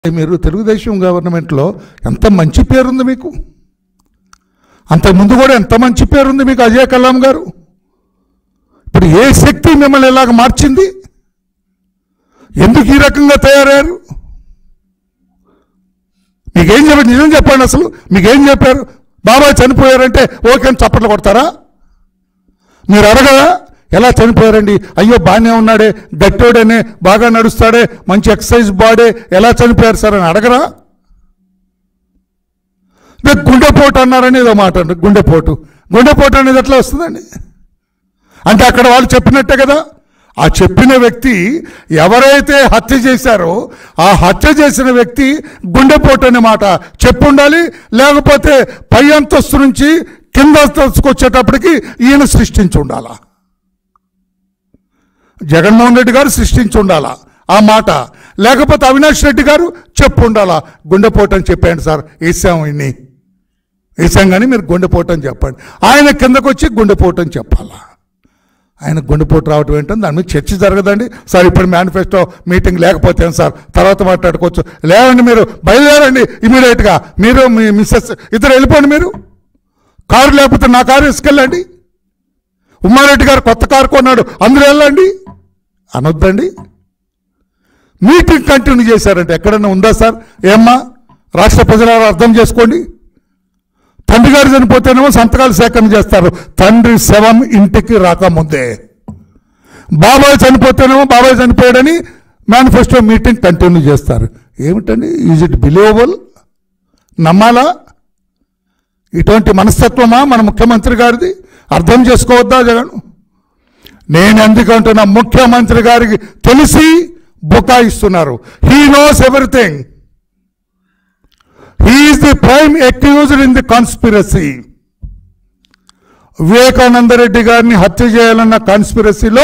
మీరు తెలుగుదేశం గవర్నమెంట్లో ఎంత మంచి పేరుంది మీకు అంతకుముందు కూడా ఎంత మంచి పేరుంది మీకు అజయ్ కలాం గారు ఇప్పుడు ఏ శక్తి మిమ్మల్ని ఇలాగ మార్చింది ఎందుకు ఈ రకంగా తయారయ్యారు మీకేం చెప్పారు నిజం చెప్పండి అసలు మీకేం చెప్పారు బాబాయ్ చనిపోయారంటే ఓకే అని చప్పట్లు కొడతారా మీరు అడగదా ఎలా చనిపోయారండి అయ్యో బాగానే ఉన్నాడే గట్టోడేనే బాగా నడుస్తాడే మంచి ఎక్సర్సైజ్ బాడీ ఎలా చనిపోయారు సార్ అని అడగరా ఇదే గుండెపోటు అన్నారని ఏదో మాట అండి గుండెపోటు గుండెపోటు అనేది ఎట్లా వస్తుందండి అంటే అక్కడ వాళ్ళు చెప్పినట్టే కదా ఆ చెప్పిన వ్యక్తి ఎవరైతే హత్య చేశారో ఆ హత్య చేసిన వ్యక్తి గుండెపోటు అనే మాట చెప్పుండాలి లేకపోతే పై అంతస్తు నుంచి కింద అంతస్తుకు వచ్చేటప్పటికి ఈయన సృష్టించి ఉండాలా జగన్మోహన్ రెడ్డి గారు సృష్టించి ఉండాలా ఆ మాట లేకపోతే అవినాష్ రెడ్డి గారు చెప్పు ఉండాలా గుండెపోటు అని చెప్పండి సార్ వేసాం ఇన్ని వేసాం కానీ మీరు గుండెపోటు అని చెప్పండి ఆయన కిందకు వచ్చి గుండెపోటు అని చెప్పాలా ఆయన గుండెపోటు రావటం ఏంటని దాని మీద చర్చ జరగదండి సార్ ఇప్పుడు మేనిఫెస్టో మీటింగ్ లేకపోతే ఏం సార్ తర్వాత మాట్లాడుకోవచ్చు లేవండి మీరు బయలుదేరండి ఇమీడియట్గా మీరు మీ మిస్సెస్ ఇద్దరు వెళ్ళిపోండి మీరు కారు లేకపోతే నా కారు తీసుకెళ్ళండి ఉమ్మారెడ్డి గారు కొత్త కారు కొన్నాడు అందరూ వెళ్ళండి అనొద్దండి మీటింగ్ కంటిన్యూ చేశారంటే ఎక్కడన్నా ఉందా సార్ ఏమ్మా రాష్ట్ర ప్రజలారా అర్థం చేసుకోండి తండ్రి గారు చనిపోతేనేమో సంతకాలు సేకరణ చేస్తారు తండ్రి శవం ఇంటికి రాకముందే బాబాయ్ చనిపోతేనేమో బాబాయ్ చనిపోయాడని మేనిఫెస్టో మీటింగ్ కంటిన్యూ చేస్తారు ఏమిటండి ఈజ్ ఇట్ బిలీవబుల్ నమ్మాలా ఇటువంటి మనస్తత్వమా మన ముఖ్యమంత్రి గారిది అర్థం చేసుకోవద్దా జగన్ నేను ఎందుకంటున్నా ముఖ్యమంత్రి గారికి తెలిసి బుకాయిస్తున్నారు he knows everything he is the prime accused in the conspiracy Vivekananda Reddy గారిని హత్య చేయాలన్న కాన్స్పిరసీలో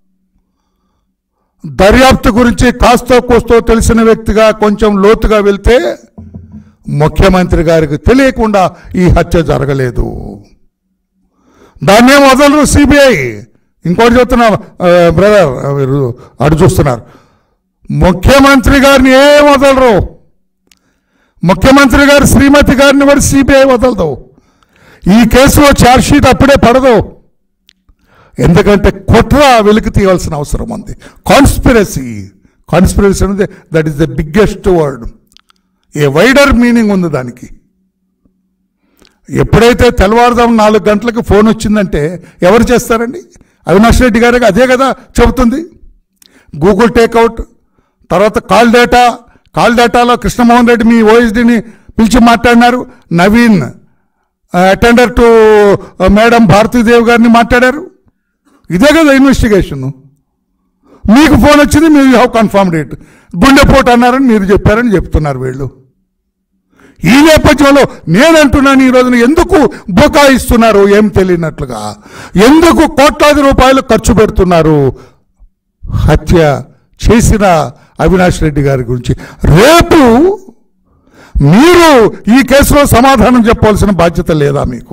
దర్యాప్తు గురించి కాస్తో కోస్తో తెలిసిన వ్యక్తిగా కొంచెం లోతుగా వెళ్తే ముఖ్యమంత్రి గారికి తెలియకుండా ఈ హత్య జరగలేదు దాన్నేం వదలరు సిబిఐ ఇంకోటి చెప్తున్నా బ్రదర్ మీరు అటు చూస్తున్నారు ముఖ్యమంత్రి గారిని ఏం వదలరు ముఖ్యమంత్రి గారు శ్రీమతి గారిని కూడా సిబిఐ వదలదు ఈ కేసులో ఛార్జ్షీట్ అప్పుడే పడదు ఎందుకంటే కుట్ర వెలికి తీయవలసిన అవసరం ఉంది కాన్స్పిరసీ కాన్స్పిరసీ అనేది that is the biggest word a wider meaning ఉంది దానికి ఎప్పుడైతే తెల్లవారుజాము నాలుగు గంటలకు ఫోన్ వచ్చిందంటే ఎవరు చేస్తారండి అవినాష్ రెడ్డి గారికి అదే కదా చెబుతుంది గూగుల్ టేక్అవుట్ తర్వాత కాల్ డేటా కాల్ డేటాలో కృష్ణమోహన్ రెడ్డి మీ ఓఎస్డిని పిలిచి మాట్లాడినారు Naveen attender to madam Bharathi Devi గారిని మాట్లాడారు ఇదే కదా ఇన్వెస్టిగేషన్ మీకు ఫోన్ వచ్చింది మీరు హ్యావ్ కన్ఫర్మ్డ్ ఇట్ గుండెపోటు అన్నారని మీరు చెప్పారని చెప్తున్నారు వీళ్ళు ఈ నేపథ్యంలో నేనంటున్నాను ఈ రోజున ఎందుకు బుకాయిస్తున్నారు ఏం తెలియనట్లుగా ఎందుకు కోట్లాది రూపాయలు ఖర్చు పెడుతున్నారు హత్య చేసిన అవినాష్ రెడ్డి గారి గురించి రేపు మీరు ఈ కేసులో సమాధానం చెప్పవలసిన బాధ్యత లేదా మీకు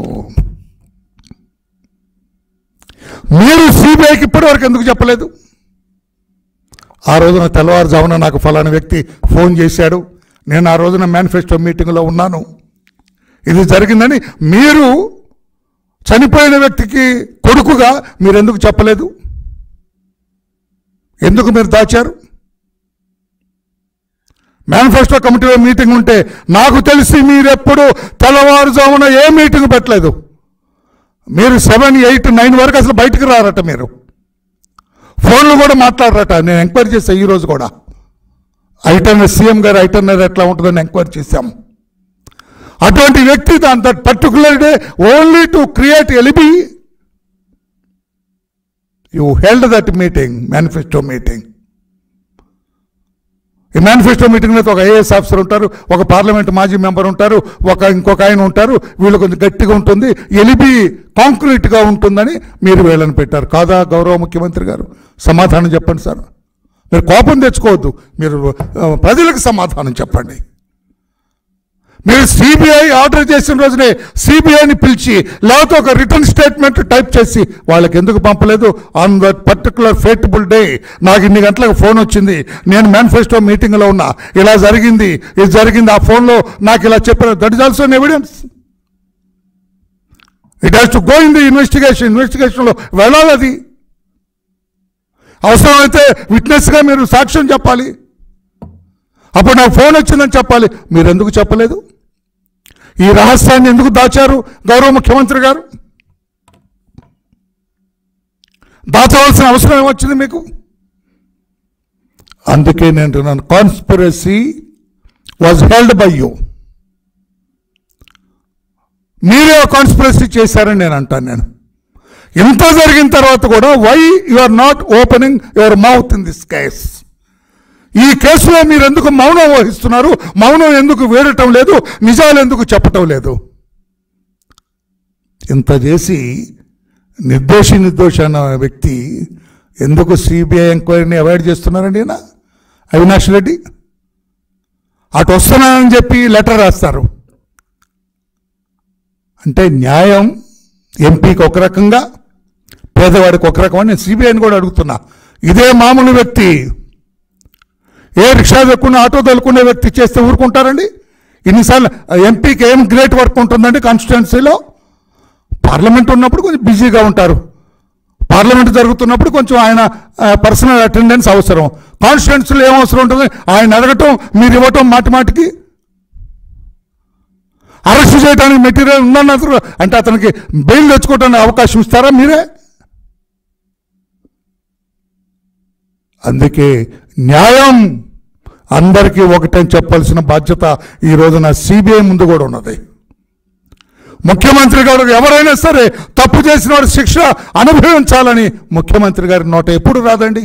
మీరు సిబిఐకి ఇప్పటివరకు ఎందుకు చెప్పలేదు ఆ రోజున తెల్లవారుజామున నాకు ఫలానా వ్యక్తి ఫోన్ చేశాడు నేను ఆ రోజున మేనిఫెస్టో మీటింగ్లో ఉన్నాను ఇది జరిగిందని మీరు చనిపోయిన వ్యక్తికి కొడుకుగా మీరు ఎందుకు చెప్పలేదు ఎందుకు మీరు దాచారు మేనిఫెస్టో కమిటీలో మీటింగ్ ఉంటే నాకు తెలిసి మీరెప్పుడు తెల్లవారుజామున ఏ మీటింగ్ పెట్టలేదు మీరు సెవెన్ ఎయిట్ నైన్ వరకు అసలు బయటకు రారట మీరు ఫోన్లు కూడా మాట్లాడరట నేను ఎంక్వైరీ చేశాను ఈరోజు కూడా ఐటర్నర్ సీఎం గారు ఐటర్నర్ ఎట్లా ఉంటుందని ఎంక్వైరీ చేశాం అటువంటి వ్యక్తి దాని that particular day only to create alibi you held that meeting manifesto meeting ఈ మేనిఫెస్టో మీటింగ్లో ఒక ఐఏఎస్ ఆఫీసర్ ఉంటారు ఒక పార్లమెంట్ మాజీ మెంబర్ ఉంటారు ఒక ఇంకొక ఆయన ఉంటారు వీళ్ళు కొంచెం గట్టిగా ఉంటుంది ఎలిబి కాంక్రీట్గా ఉంటుందని మీరు వీళ్ళని పెట్టారు కాదా గౌరవ ముఖ్యమంత్రి గారు సమాధానం చెప్పండి సార్ మీరు కోపం తెచ్చుకోవద్దు మీరు ఆ, ప్రజలకు సమాధానం చెప్పండి మీరు సిబిఐ ఆర్డర్ చేసిన రోజునే సిబిఐని పిలిచి లేకపోతే ఒక రిటర్న్ స్టేట్మెంట్ టైప్ చేసి వాళ్ళకి ఎందుకు పంపలేదు on that particular fateful day నాకు ఇన్ని గంటలకు ఫోన్ వచ్చింది నేను మేనిఫెస్టో మీటింగ్లో ఉన్నా ఇలా జరిగింది ఇది జరిగింది ఆ ఫోన్లో నాకు ఇలా చెప్పారు that is also evidence it has to go in the investigation ఇన్వెస్టిగేషన్లో వెళ్ళాలి అది అవసరమైతే విట్నెస్గా మీరు సాక్ష్యం చెప్పాలి అప్పుడు నాకు ఫోన్ వచ్చిందని చెప్పాలి మీరు ఎందుకు చెప్పలేదు ఈ రహస్యాన్ని ఎందుకు దాచారు గౌరవ ముఖ్యమంత్రి గారు దాచవలసిన అవసరం ఏమొచ్చింది మీకు అందుకే నేను అంటున్నాను conspiracy was held by you మీరే కాన్స్పిరసీ చేశారని నేను అంటాను నేను ఇంత జరిగిన తర్వాత కూడా why you are not opening your mouth in this case ఈ కేసులో మీరు ఎందుకు మౌనం వహిస్తున్నారు మౌనం ఎందుకు వేడటం లేదు నిజాలు ఎందుకు చెప్పటం లేదు ఇంత చేసి నిర్దోషి నిర్దోషి అన్న వ్యక్తి ఎందుకు సిబిఐ ఎంక్వైరీని అవాయిడ్ చేస్తున్నారండి ఈయన అవినాష్ రెడ్డి అటు వస్తున్నానని చెప్పి లెటర్ రాస్తారు అంటే న్యాయం ఎంపీకి ఒక రకంగా పేదవాడికి ఒక రకం అని నేను సిబిఐని కూడా అడుగుతున్నా ఇదే మామూలు వ్యక్తి ఏ రిక్షా దొక్కున్న ఆటో దొరుకునే వ్యక్తి చేస్తే ఊరుకుంటారండి ఇన్నిసార్లు ఎంపీకి ఏం గ్రేట్ వర్క్ ఉంటుందండి కాన్స్టిట్యున్సీలో పార్లమెంట్ ఉన్నప్పుడు కొంచెం బిజీగా ఉంటారు పార్లమెంట్ జరుగుతున్నప్పుడు కొంచెం ఆయన పర్సనల్ అటెండెన్స్ అవసరం కాన్స్టిట్యున్సీలో ఏం అవసరం ఉంటుంది ఆయన అడగటం మీరు ఇవ్వటం మాటి మాటికి అరెస్ట్ చేయడానికి మెటీరియల్ ఉందన్నారు అంటే అతనికి బెయిల్ తెచ్చుకోవడానికి అవకాశం ఇస్తారా మీరే అందుకే న్యాయం అందరికీ ఒకటని చెప్పాల్సిన బాధ్యత ఈ రోజున సిబిఐ ముందు కూడా ఉన్నది ముఖ్యమంత్రి గారు ఎవరైనా సరే తప్పు చేసిన వాడు శిక్ష అనుభవించాలని ముఖ్యమంత్రి గారి నోట ఎప్పుడు రాదండి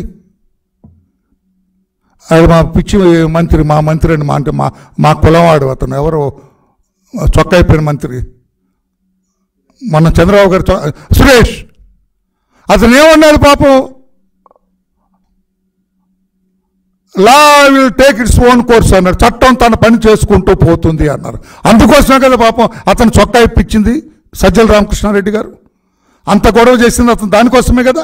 అది మా పిచ్చి మంత్రి మా మంత్రి అని మా అంటే మా మా కులవాడు అతను ఎవరు చొక్కా అయిపోయిన మంత్రి మొన్న చంద్రబాబు గారు చొ- సురేష్ అతను ఏమన్నాడు పాపం law will take its own course అన్నారు చట్టం తన పని చేసుకుంటూ పోతుంది అన్నారు అందుకోసమే కదా పాపం అతను చొక్కా ఇప్పించింది సజ్జల రామకృష్ణారెడ్డి గారు అంత గొడవ చేసింది అతను దానికోసమే కదా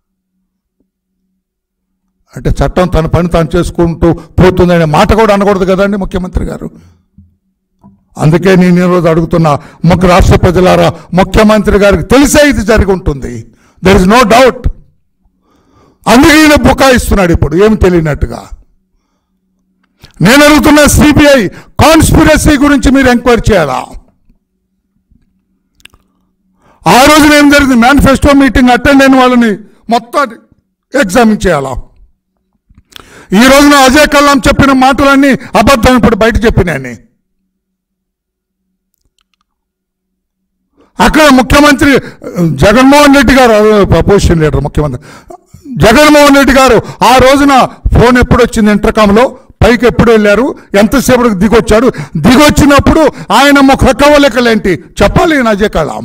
అంటే చట్టం తన పని తాను చేసుకుంటూ పోతుంది అనే మాట కూడా అనకూడదు కదండి ముఖ్యమంత్రి గారు అందుకే నేను ఈరోజు అడుగుతున్నా ముఖ్య రాష్ట్ర ప్రజలారా ముఖ్యమంత్రి గారికి తెలిసే ఇది జరిగి ఉంటుంది దెర్ ఇస్ నో డౌట్ అందుకే ఈయన బుకాయిస్తున్నాడు ఇప్పుడు ఏమి తెలియనట్టుగా నేను అడుగుతున్న సిబిఐ కాన్స్పిరసీ గురించి మీరు ఎంక్వైరీ చేయాలా ఆ రోజున ఏం జరిగింది మేనిఫెస్టో మీటింగ్ అటెండ్ అయిన వాళ్ళని మొత్తం ఎగ్జామిన్ చేయాలా ఈ రోజున అజయ్ కల్లాం చెప్పిన మాటలన్నీ అబద్ధం ఇప్పుడు బయట చెప్పినాయని అక్కడ ముఖ్యమంత్రి జగన్మోహన్ రెడ్డి గారు అపోజిషన్ లీడర్ ముఖ్యమంత్రి జగన్మోహన్ రెడ్డి గారు ఆ రోజున ఫోన్ ఎప్పుడు వచ్చింది ఇంటర్కామ్లో పైకి ఎప్పుడు వెళ్ళారు ఎంతసేపటికి దిగొచ్చాడు దిగొచ్చినప్పుడు ఆయన ముఖ కవలికలేంటి చెప్పాలి ఈయన అజయ్ కలాం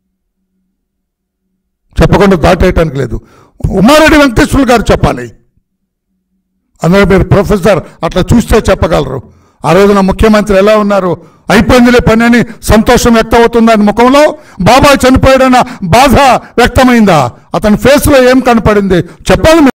చెప్పకుండా దాటేయటానికి లేదు ఉమారెడ్డి వెంకటేశ్వర గారు చెప్పాలి అందులో మీరు ప్రొఫెసర్ అట్లా చూస్తే చెప్పగలరు ఆ రోజున ముఖ్యమంత్రి ఎలా ఉన్నారు అయిపోయిందిలే పని అని సంతోషం వ్యక్తమవుతుందని ముఖంలో బాబాయ్ చనిపోయాడన్న బాధ వ్యక్తమైందా అతని ఫేస్లో ఏం కనపడింది చెప్పాలి మీరు.